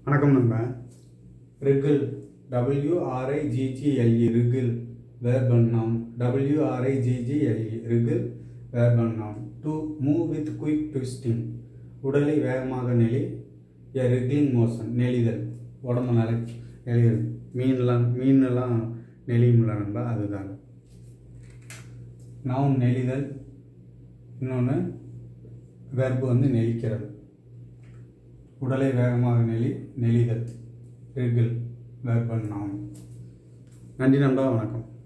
வணக்கம் நண்பா ரிகில் டபிள்யூஆர்ஐஜிஜிஎல்இ ரிகில் வேர்பன் noun டபிள்யூஆர்ஐஜிஜிஎல்இ ரிகில் வேர்பன் noun to move with quick twisting உடலை வேகமாக நெளி எ ரிக்லிங் மோஷன் நெளிதல் உடம்பு நிலை நெளிதல் மீன்லாம் மீன்லாம் நெளியும்ல நண்பா அதுதான் நவுன் நெளிதல் இன்னொன்று வெர்பு வந்து நெளிக்கிறது உடலை வேகமாக நெளி நெளிதல் ரிகில் வேர்பன் நவுன் நன்றி நண்பா வணக்கம்